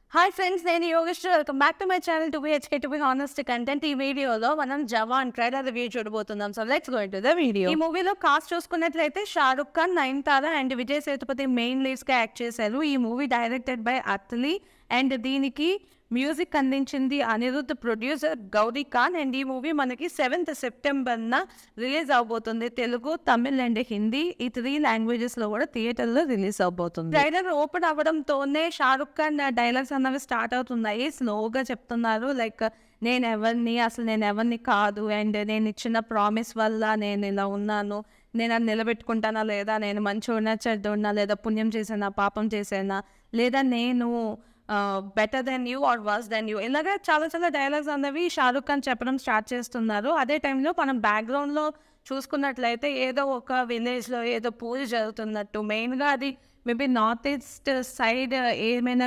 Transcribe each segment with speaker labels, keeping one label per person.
Speaker 1: hi friends నేను Yogeshwar welcome back to my channel to B HK to be honest content ఈ వీడియోలో మనం Jawan trailer review చూడబోతున్నాం so let's go to the video ఈ మూవీలో cast చూసుకున్నట్లయితే Shahrukh Khan Nayanthara and Vijay Sethupathi main leads గా యాక్ట్ చేశారు ఈ movie directed by Atlee and దీనికి మ్యూజిక్ అందించింది అనిరుద్ధ్ ప్రొడ్యూసర్ గౌరీ ఖాన్ అండ్ ఈ మూవీ మనకి సెవెంత్ సెప్టెంబర్న రిలీజ్ అవబోతుంది తెలుగు తమిళ్ అండ్ హిందీ ఈ త్రీ లాంగ్వేజెస్ లో కూడా థియేటర్ లో రిలీజ్ అవబోతుంది ట్రైలర్ ఓపెన్ అవ్వడంతోనే షారుఖ్ ఖాన్ డైలాగ్స్ అన్నవి స్టార్ట్ అవుతున్నాయి స్లోగా చెప్తున్నారు లైక్ నేను ఎవరిని అసలు నేను ఎవరిని కాదు అండ్ నేను ఇచ్చిన ప్రామిస్ వల్ల నేను ఇలా ఉన్నాను నేను అది నిలబెట్టుకుంటానా లేదా నేను మంచిగా చెడ్డున్నా లేదా పుణ్యం చేసానా పాపం చేసానా లేదా నేను better than you are worse than you ఇలాగా చాలా చాలా డైలాగ్స్ అన్నవి షారుఖ్ ఖాన్ చెప్పడం స్టార్ట్ చేస్తున్నారు అదే టైంలో మనం బ్యాక్గ్రౌండ్లో చూసుకున్నట్లయితే ఏదో ఒక విలేజ్లో ఏదో పూజ జరుగుతున్నట్టు మెయిన్గా అది మేబీ నార్త్ ఈస్ట్ సైడ్ ఏమైనా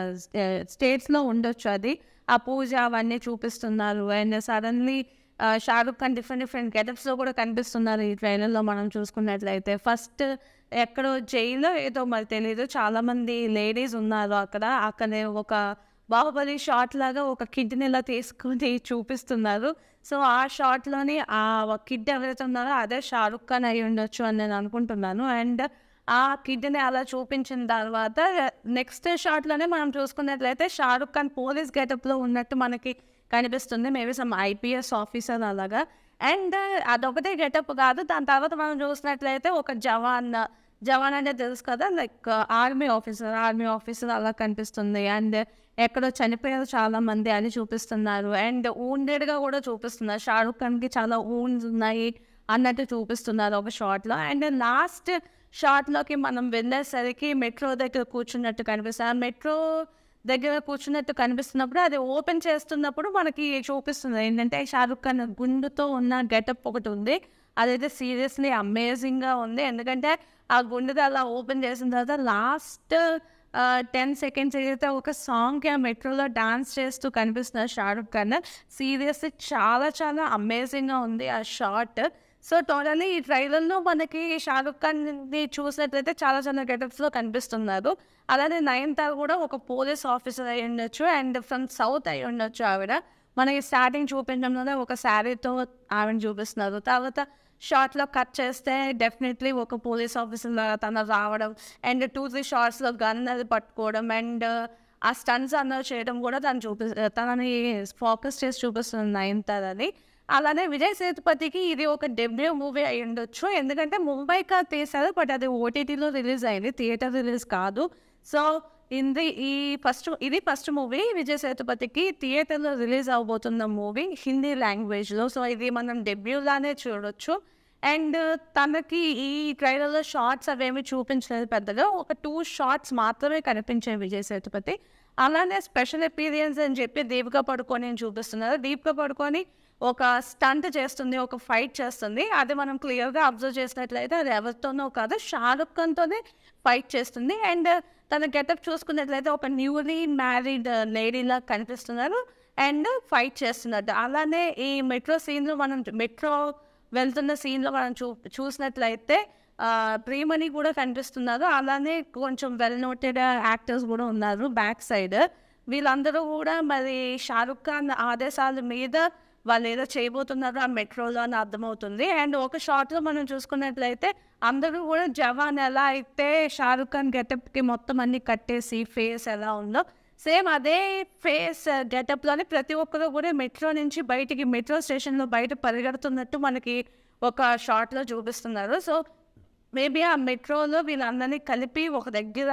Speaker 1: స్టేట్స్లో ఉండొచ్చు అది ఆ పూజ అవన్నీ చూపిస్తున్నారు and suddenly Shahrukh Khan different different గెటప్స్లో కూడా కనిపిస్తున్నారు ఈ ట్రైలర్లో మనం చూసుకున్నట్లయితే ఫస్ట్ ఎక్కడో జైల్లో ఏదో మరి తెలియదు చాలా మంది లేడీస్ ఉన్నారు అక్కడ అక్కడ ఒక బాహుబలి షాట్ లాగా ఒక కిడ్ని ఇలా తీసుకుని చూపిస్తున్నారు సో ఆ షాట్లోని ఆ కిడ్ ఎవరైతే ఉన్నారో అదే షారుఖ్ ఖాన్ అయి ఉండొచ్చు అని నేను అనుకుంటున్నాను అండ్ ఆ కిడ్ని అలా చూపించిన తర్వాత నెక్స్ట్ షాట్లోనే మనం చూసుకున్నట్లయితే షారుఖ్ ఖాన్ పోలీస్ గెటప్లో ఉన్నట్టు మనకి కనిపిస్తుంది మేబీ సమ్ ఐపీఎస్ ఆఫీసర్ అలాగా అండ్ అదొకటే గెటప్ కాదు దాని తర్వాత మనం చూసినట్లయితే ఒక జవాన్ జవాన్ అంటే తెలుసు కదా like army officer army officer అలా కనిపిస్తుంది అండ్ ఎక్కడో చనిపోయారు చాలా మంది అని చూపిస్తున్నారు అండ్ ఊండెడ్గా కూడా చూపిస్తున్నారు షారుఖ్ ఖాన్కి చాలా ఊన్స్ ఉన్నాయి అన్నట్టు చూపిస్తున్నారు ఒక షార్ట్లో అండ్ లాస్ట్ షార్ట్లోకి మనం వెళ్ళేసరికి మెట్రో దగ్గర కూర్చున్నట్టు కనిపిస్తుంది ఆ మెట్రో దగ్గర కూర్చున్నట్టు కనిపిస్తున్నప్పుడు అది ఓపెన్ చేస్తున్నప్పుడు మనకి చూపిస్తుంది ఏంటంటే షారుఖ్ ఖాన్ గుండుతో ఉన్న గెటప్ ఒకటి ఉంది అదైతే సీరియస్లీ అమేజింగ్గా ఉంది ఎందుకంటే ఆ గుండెది అలా ఓపెన్ చేసిన తర్వాత లాస్ట్ టెన్ సెకండ్స్ అయితే ఒక సాంగ్కి ఆ మెట్రోలో డాన్స్ చేస్తూ కనిపిస్తున్నారు షారుఖ్ ఖాన్ సీరియస్లీ చాలా చాలా అమేజింగ్గా ఉంది ఆ షార్ట్ సో టోటల్లీ ఈ ట్రైలర్లో మనకి షారుఖ్ ఖాన్ని చూసినట్లయితే చాలా చాలా గెటప్స్లో కనిపిస్తున్నారు అలానే నయన్తార కూడా ఒక పోలీస్ ఆఫీసర్ అయి ఉండొచ్చు అండ్ ఫ్రమ్ సౌత్ అయి ఉండొచ్చు ఆవిడ మనకి స్టార్టింగ్ చూపించడంలోనే ఒక శారీతో ఆవిడ చూపిస్తున్నారు తర్వాత షార్ట్లో కట్ చేస్తే డెఫినెట్లీ ఒక పోలీస్ ఆఫీసర్ తన రావడం అండ్ టూ త్రీ షార్ట్స్లో గన్ అది పట్టుకోవడం అండ్ ఆ స్టన్స్ అన్నది చేయడం కూడా తను చూపి తనని ఫోకస్ చేసి చూపిస్తుంది నయన్తారని అలానే విజయ్ సేతుపతికి ఇది ఒక డెబ్యూ మూవీ అయి ఉండొచ్చు ఎందుకంటే ముంబైకా తీశారు బట్ అది ఓటీటీలో రిలీజ్ అయింది థియేటర్ రిలీజ్ కాదు సో ఇది ఈ ఫస్ట్ ఇది ఫస్ట్ మూవీ విజయ్ సేతుపతికి థియేటర్లో రిలీజ్ అవబోతున్న మూవీ హిందీ లాంగ్వేజ్లో సో ఇది మనం డెబ్యూలానే చూడొచ్చు అండ్ తనకి ఈ ట్రైలర్లో షార్ట్స్ అవేమి చూపించలేదు పెద్దగా ఒక టూ షార్ట్స్ మాత్రమే కనిపించాయి విజయ్ సేతుపతి అలానే స్పెషల్ ఎపీరియన్స్ అని చెప్పి దీపిక పడుకొని చూపిస్తున్నారు దీపిక పడుకొని ఒక స్టంట్ చేస్తుంది ఒక ఫైట్ చేస్తుంది అది మనం క్లియర్గా అబ్జర్వ్ చేసినట్లయితే అది ఎవరితోనో కాదు షారుఖ్ ఖాన్తోనే ఫైట్ చేస్తుంది అండ్ తన గెటప్ చూసుకున్నట్లయితే ఒక న్యూలీ మ్యారీడ్ లేడీలా కనిపిస్తున్నారు అండ్ ఫైట్ చేస్తున్నట్టు అలానే ఈ మెట్రో సీన్లో మనం మెట్రో వెళ్తున్న సీన్లో మనం చూ చూసినట్లయితే ప్రియమణి కూడా కనిపిస్తున్నారు అలానే కొంచెం వెల్ నోటెడ్ యాక్టర్స్ కూడా ఉన్నారు బ్యాక్ సైడ్ వీళ్ళందరూ కూడా మరి షారుఖ్ ఖాన్ ఆదేశాల మీద వాళ్ళు ఏదో చేయబోతున్నారు ఆ మెట్రోలో అని అర్థమవుతుంది అండ్ ఒక షార్ట్లో మనం చూసుకున్నట్లయితే అందరూ కూడా జవాన్ ఎలా అయితే షారుఖ్ ఖాన్ గెటప్కి మొత్తం అన్ని కట్టేసి ఫేస్ ఎలా ఉందో సేమ్ అదే ఫేస్ గెటప్లోనే ప్రతి ఒక్కరు కూడా మెట్రో నుంచి బయటికి మెట్రో స్టేషన్లో బయట పరిగెడుతున్నట్టు మనకి ఒక షార్ట్లో చూపిస్తున్నారు సో మేబీ ఆ మెట్రోలో వీళ్ళందరినీ కలిపి ఒక దగ్గర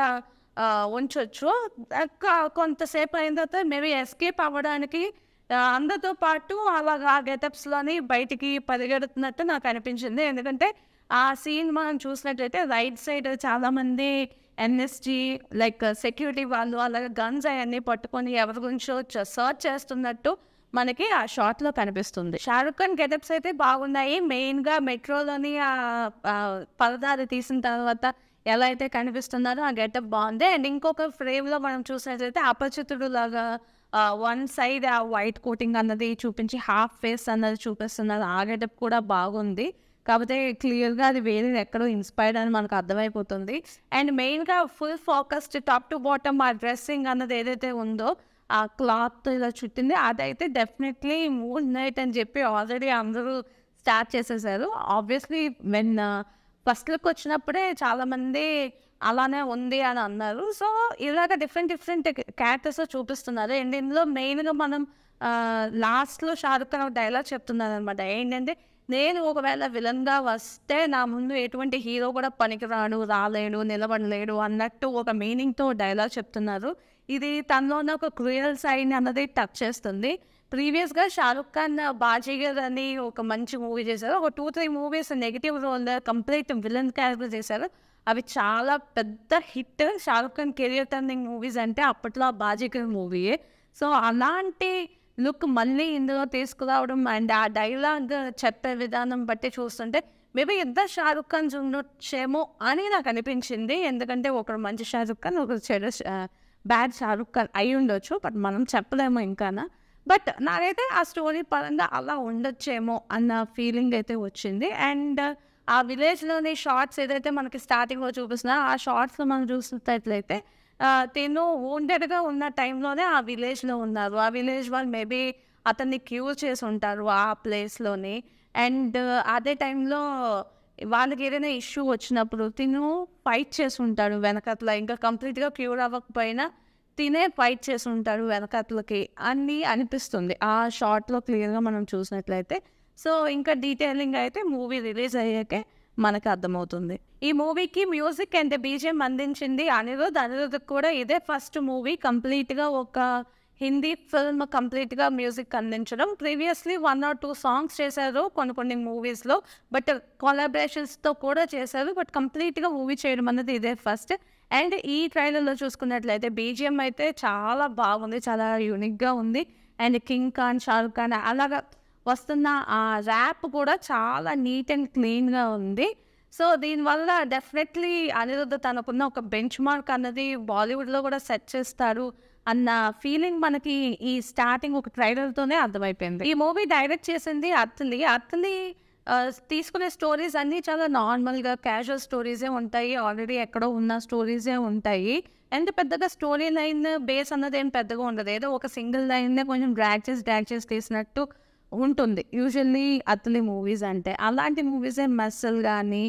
Speaker 1: ఉంచవచ్చు కొంతసేపు అయిన తర్వాత మేబీ ఎస్కేప్ అవ్వడానికి అందరితో పాటు అలాగా గెటప్స్లోని బయటికి పరిగెడుతున్నట్టు నాకు అనిపించింది ఎందుకంటే ఆ సీన్ మనం చూసినట్లయితే రైట్ సైడ్ చాలామంది ఎన్ఎస్జీ లైక్ సెక్యూరిటీ వాళ్ళు అలాగే గన్స్ అవన్నీ పట్టుకొని ఎవరి గురించో సర్చ్ చేస్తున్నట్టు మనకి ఆ షార్ట్లో కనిపిస్తుంది షారుఖ్ ఖాన్ గెటప్స్ అయితే బాగున్నాయి మెయిన్గా మెట్రోలోని ఆ పరదాలు తీసిన తర్వాత ఎలా అయితే కనిపిస్తున్నారో ఆ గెటప్ బాగుంది అండ్ ఇంకొక ఫ్రేమ్లో మనం చూసినట్లయితే అపచితుడు లాగా వన్ సైడ్ ఆ వైట్ కోటింగ్ అన్నది చూపించి హాఫ్ ఫేస్ అన్నది చూపిస్తున్నారు ఆ గెటప్ కూడా బాగుంది కాకపోతే క్లియర్గా అది వేరే ఎక్కడో ఇన్స్పైర్డ్ అని మనకు అర్థమైపోతుంది అండ్ మెయిన్గా full focused top to bottom ఆ డ్రెస్సింగ్ అన్నది ఏదైతే ఉందో ఆ క్లాత్ ఇలా చుట్టింది అదైతే డెఫినెట్లీ మూడ్ నైట్ అని చెప్పి ఆల్రెడీ అందరూ స్టార్ట్ చేసేసారు ఆబ్వియస్లీ వెన్ ఫస్ట్ లుక్ వచ్చినప్పుడే చాలామంది అలానే ఉంది అని అన్నారు సో ఇలాగ డిఫరెంట్ డిఫరెంట్ క్యారెక్టర్స్ చూపిస్తున్నారు అండ్ ఇందులో మెయిన్గా మనం లాస్ట్లో షారుఖ్ ఖాన్ ఒక డైలాగ్ చెప్తున్నారు అనమాట ఏంటంటే నేను ఒకవేళ విలన్గా వస్తే నా ముందు ఎటువంటి హీరో కూడా పనికిరాడు రాలేడు నిలబడలేడు అన్నట్టు ఒక మీనింగ్తో డైలాగ్ చెప్తున్నారు ఇది తనలో ఉన్న ఒక క్రూయల్ సైడ్ అన్నది టచ్ చేస్తుంది ప్రీవియస్గా షారుఖ్ ఖాన్ బాజీగర్ అని ఒక మంచి మూవీ చేశారు ఒక two three movies negative role complete villain character చేశారు అవి చాలా పెద్ద hit Shahrukh Khan career turning movies అంటే అప్పట్లో ఆ బాజీగర్ మూవీయే సో అలాంటి లుక్ మళ్ళీ ఇందులో తీసుకురావడం అండ్ ఆ డైలాగ్ చెప్పే విధానం బట్టి చూస్తుంటే మేబీ ఇద్దరు షారుఖ్ ఖాన్ ఉండొచ్చేమో అని నాకు అనిపించింది ఎందుకంటే ఒకరు మంచి షారుఖ్ ఖాన్ ఒకరు చెడు బ్యాడ్ షారుఖ్ ఖాన్ అయి ఉండొచ్చు బట్ మనం చెప్పలేము ఇంకానా బట్ నాకైతే ఆ స్టోరీ పరంగా అలా ఉండొచ్చేమో అన్న ఫీలింగ్ అయితే వచ్చింది అండ్ ఆ విలేజ్లోని షార్ట్స్ ఏదైతే మనకి స్టార్టింగ్లో చూపిస్తున్నా ఆ షార్ట్స్లో మనం చూసినట్లయితే తిను wounded-గా ఉన్న టైంలోనే ఆ విలేజ్లో ఉన్నారు ఆ విలేజ్ వాళ్ళు మేబీ అతన్ని క్యూర్ చేసి ఉంటారు ఆ ప్లేస్లోని అండ్ అదే టైంలో వాళ్ళకి ఏదైనా ఇష్యూ వచ్చినప్పుడు తిను ఫైట్ చేసి ఉంటాడు వెనకట్ల ఇంకా కంప్లీట్గా క్యూర్ అవ్వకపోయినా తినే ఫైట్ చేసి ఉంటాడు వెనకట్లకి అని అనిపిస్తుంది ఆ షార్ట్లో క్లియర్గా మనం చూసినట్లయితే సో ఇంకా డీటెయిలింగ్ అయితే మూవీ రిలీజ్ అయ్యాకే మనకు అర్థమవుతుంది ఈ మూవీకి మ్యూజిక్ అండ్ బీజిఎం అందించింది అనిరుద్ అనిరుద్ కూడా ఇదే ఫస్ట్ మూవీ కంప్లీట్గా ఒక హిందీ ఫిల్మ్ కంప్లీట్గా మ్యూజిక్ అందించడం previously one or two songs చేశారు కొన్ని కొన్ని మూవీస్లో బట్ కొలాబరేషన్స్తో కూడా చేశారు బట్ కంప్లీట్గా మూవీ చేయడం అనేది ఇదే ఫస్ట్ అండ్ ఈ ట్రైలర్లో చూసుకున్నట్లయితే బీజిఎం అయితే చాలా బాగుంది చాలా యూనిక్గా ఉంది అండ్ కింగ్ ఖాన్ షారుఖ్ ఖాన్ అలాగా వస్తున్న ఆ ర్యాప్ కూడా చాలా నీట్ అండ్ క్లీన్గా ఉంది సో దీనివల్ల డెఫినెట్లీ అనిరుద్ధ తనకున్న ఒక బెంచ్ మార్క్ అన్నది బాలీవుడ్లో కూడా సెట్ చేస్తారు అన్న ఫీలింగ్ మనకి ఈ స్టార్టింగ్ ఒక ట్రైలర్తోనే అర్థమైపోయింది ఈ మూవీ డైరెక్ట్ చేసింది అత్తలి అత్తలి ఆ, తీసుకునే స్టోరీస్ అన్నీ చాలా నార్మల్గా క్యాజువల్ స్టోరీసే ఉంటాయి ఆల్రెడీ ఎక్కడో ఉన్న స్టోరీసే ఉంటాయి అండ్ పెద్దగా స్టోరీ లైన్ బేస్ అన్నది ఏం పెద్దగా ఉండదు ఏదో ఒక సింగిల్ లైన్నే కొంచెం డ్రాగ్ చేసి డ్రాగ్ చేసి తీసినట్టు ఉంటుంది యూజువల్లీ అతని మూవీస్ అంటే అలాంటి మూవీసే మెస్సల్ కానీ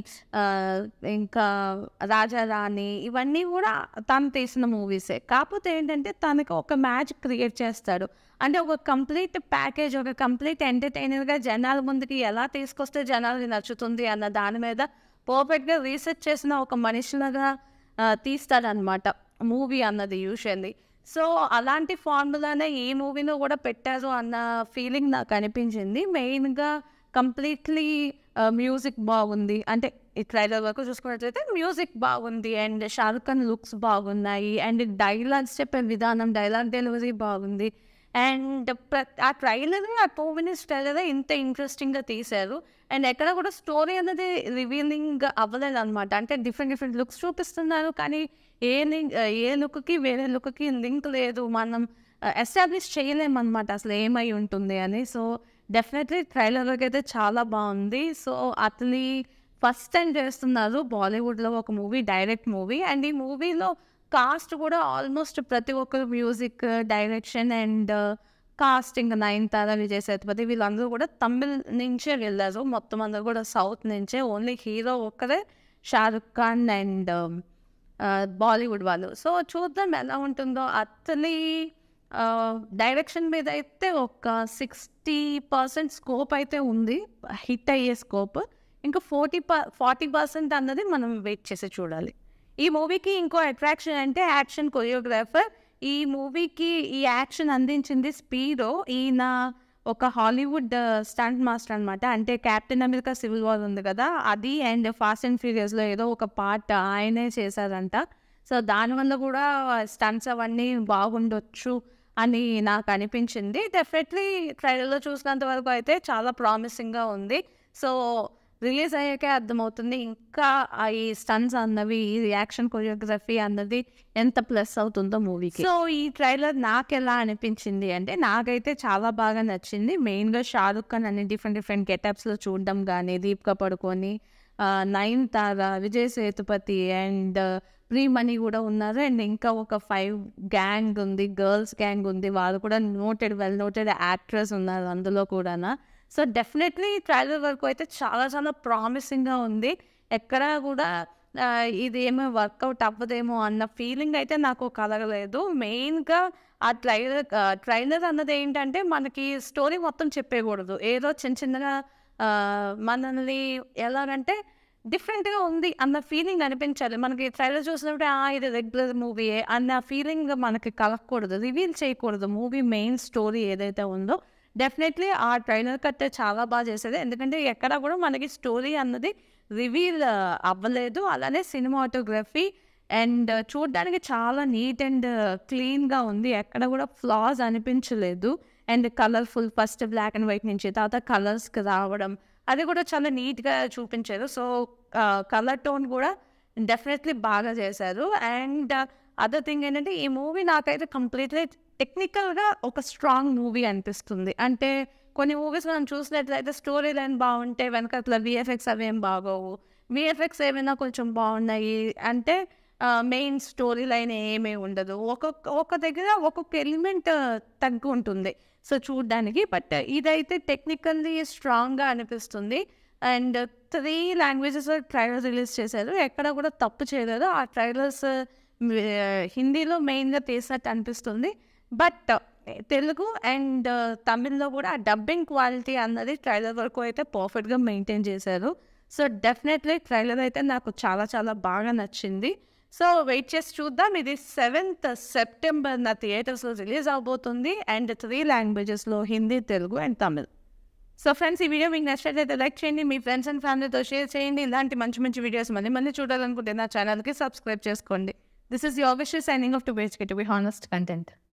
Speaker 1: ఇంకా రాజా రాణి ఇవన్నీ కూడా తను తీసిన మూవీసే కాకపోతే ఏంటంటే తనకి ఒక మ్యాచ్ క్రియేట్ చేస్తాడు అంటే ఒక కంప్లీట్ ప్యాకేజ్ ఒక కంప్లీట్ ఎంటర్టైనర్గా జనాల ముందుకి ఎలా తీసుకొస్తే జనాలకి నచ్చుతుంది అన్న దాని మీద పర్ఫెక్ట్గా రీసెర్చ్ చేసిన ఒక మనిషిలాగా ఆ, తీస్తాడనమాట మూవీ అన్నది యూజువల్లీ సో అలాంటి ఫార్ములానే ఈ మూవీలో కూడా పెట్టారు అన్న ఫీలింగ్ నాకు అనిపించింది మెయిన్గా కంప్లీట్లీ మ్యూజిక్ బాగుంది అంటే ఈ ట్రైలర్ వరకు చూసుకున్నట్లయితే మ్యూజిక్ బాగుంది అండ్ షారుఖ్ ఖాన్ లుక్స్ బాగున్నాయి అండ్ డైలాగ్స్ చెప్పే విధానం డైలాగ్ డెలివరీ బాగుంది అండ్ ఆ ట్రైలర్ ఆ టూ మినిట్స్ ట్రైలర్ ఇంత ఇంట్రెస్టింగ్గా తీశారు అండ్ ఎక్కడ కూడా స్టోరీ అనేది రివీలింగ్ అవ్వలేదు అనమాట అంటే డిఫరెంట్ డిఫరెంట్ లుక్స్ చూపిస్తున్నారు కానీ ఏ లింక్ ఏ లుక్కి వేరే లుక్కి లింక్ లేదు మనం ఎస్టాబ్లిష్ చేయలేమన్నమాట అసలు ఏమై ఉంటుంది అని సో డెఫినెట్లీ ట్రైలర్కి అయితే చాలా బాగుంది సో అతని ఫస్ట్ టైం చేస్తున్నారు బాలీవుడ్లో ఒక మూవీ డైరెక్ట్ మూవీ అండ్ ఈ మూవీలో కాస్ట్ కూడా ఆల్మోస్ట్ ప్రతి ఒక్కరు music direction and casting Nayanthara Vijay Sethupathi వీళ్ళందరూ కూడా తమిళ్ నుంచే వెళ్ళారు మొత్తం అందరూ కూడా సౌత్ నుంచే ఓన్లీ హీరో ఒక్కరే షారుఖ్ ఖాన్ అండ్ బాలీవుడ్ వాళ్ళు సో చూద్దాం ఎలా ఉంటుందో అతని డైరెక్షన్ మీద అయితే ఒక సిక్స్టీ పర్సెంట్ స్కోప్ అయితే ఉంది హిట్ అయ్యే స్కోప్ ఇంకా ఫోర్టీ పర్ ఫార్టీ పర్సెంట్ అన్నది మనం వెయిట్ చేసి చూడాలి ఈ మూవీకి ఇంకో అట్రాక్షన్ అంటే యాక్షన్ కొరియోగ్రాఫర్ ఈ మూవీకి ఈ యాక్షన్ అందించింది స్పీడో ఈయన ఒక హాలీవుడ్ స్టంట్ మాస్టర్ అనమాట అంటే క్యాప్టెన్ అమెరికా సివిల్ వార్ ఉంది కదా అది అండ్ ఫాస్ట్ అండ్ ఫ్యూరియస్లో ఏదో ఒక పార్ట్ ఆయనే చేశారంట సో దానివల్ల కూడా స్టంట్స్ అవన్నీ బాగుండొచ్చు అని నాకు అనిపించింది డెఫినెట్లీ ట్రైలర్లో చూసినంత వరకు అయితే చాలా ప్రామిసింగ్గా ఉంది సో రిలీజ్ అయ్యాకే అర్థమవుతుంది ఇంకా ఆ ఈ స్టన్స్ అన్నవి ఈ రియాక్షన్ కొరియోగ్రఫీ అన్నది ఎంత ప్లస్ అవుతుందో మూవీకి సో ఈ ట్రైలర్ నాకు ఎలా అనిపించింది అంటే నాకైతే చాలా బాగా నచ్చింది మెయిన్గా షారుఖ్ ఖాన్ అన్ని డిఫరెంట్ డిఫరెంట్ గెటప్స్లో చూడడం కానీ దీపిక పడుకొని నైన్ తార విజయ్ సేతుపతి అండ్ ప్రీమణి కూడా ఉన్నారు అండ్ ఇంకా ఒక ఫైవ్ గ్యాంగ్ ఉంది గర్ల్స్ గ్యాంగ్ ఉంది వాళ్ళు కూడా నోటెడ్ వెల్ నోటెడ్ యాక్ట్రెస్ ఉన్నారు అందులో కూడా సో డెఫినెట్లీ ట్రైలర్ వరకు అయితే చాలా చాలా ప్రామిసింగ్గా ఉంది ఎక్కడా కూడా ఆ, ఇది ఏమో వర్కౌట్ అవ్వదేమో అన్న ఫీలింగ్ అయితే నాకు కలగలేదు మెయిన్గా ఆ ట్రైలర్ ట్రైలర్ అన్నది ఏంటంటే మనకి స్టోరీ మొత్తం చెప్పేయకూడదు ఏదో చిన్న చిన్నగా ఆ, మనల్ని ఎలాగంటే డిఫరెంట్గా ఉంది అన్న ఫీలింగ్ అనిపించాలి మనకి ట్రైలర్ చూసినప్పుడు "ఆ, ఇది రెగ్యులర్ మూవీయే అన్న ఫీలింగ్ మనకి కలగకూడదు రివీల్ చేయకూడదు మూవీ మెయిన్ స్టోరీ ఏదైతే ఉందో డెఫినెట్లీ ఆ ట్రైలర్ కట్టే చాలా బాగా చేసేది ఎందుకంటే ఎక్కడ కూడా మనకి స్టోరీ అన్నది రివీల్ అవ్వలేదు అలానే సినిమాటోగ్రఫీ అండ్ చూడడానికి చాలా నీట్ అండ్ క్లీన్గా ఉంది ఎక్కడ కూడా ఫ్లాస్ అనిపించలేదు and colourful first black and white నుంచి తర్వాత కలర్స్కి రావడం అది కూడా చాలా నీట్గా చూపించారు సో కలర్ టోన్ కూడా డెఫినెట్లీ బాగా చేశారు అండ్ అదర్ థింగ్ ఏంటంటే ఈ మూవీ నాకైతే కంప్లీట్లీ టెక్నికల్గా ఒక స్ట్రాంగ్ మూవీ అనిపిస్తుంది అంటే కొన్ని మూవీస్ మనం చూసినట్లయితే స్టోరీ లైన్ బాగుంటే వెనకట్ల విఎఫ్ఎక్స్ అవి ఏం బాగోవు విఎఫ్ఎక్స్ ఏమైనా కొంచెం బాగున్నాయి అంటే మెయిన్ స్టోరీ లైన్ ఏమీ ఉండదు ఒక్కొక్క ఒక దగ్గర ఒక్కొక్క ఎలిమెంట్ తగ్గు ఉంటుంది సో చూడడానికి బట్ ఇదైతే టెక్నికల్లీ స్ట్రాంగ్గా అనిపిస్తుంది and three languages trailers release చేశారు ఎక్కడ కూడా తప్పు చేయలేదు ఆ ట్రైలర్స్ హిందీలో మెయిన్గా తీసినట్టు అనిపిస్తుంది బట్ తెలుగు అండ్ తమిళ్లో కూడా డబ్బింగ్ క్వాలిటీ అన్నది ట్రైలర్ వరకు అయితే పర్ఫెక్ట్గా మెయింటైన్ చేశారు సో డెఫినెట్లీ ట్రైలర్ అయితే నాకు చాలా చాలా బాగా నచ్చింది సో వెయిట్ చేసి చూద్దాం ఇది సెవెంత్ సెప్టెంబర్ నా థియేటర్స్లో రిలీజ్ అవబోతుంది అండ్ త్రీ లాంగ్వేజెస్లో Hindi Telugu and Tamil so friends ఈ వీడియో మీకు నచ్చినట్లయితే లైక్ చేయండి మీ ఫ్రెండ్స్ అండ్ ఫ్యామిలీతో షేర్ చేయండి ఇలాంటి మంచి మంచి వీడియోస్ మళ్ళీ మళ్ళీ చూడాలనుకుంటే నా ఛానల్కి సబ్స్క్రైబ్ చేసుకోండి this is your wish signing off to wage to be honest content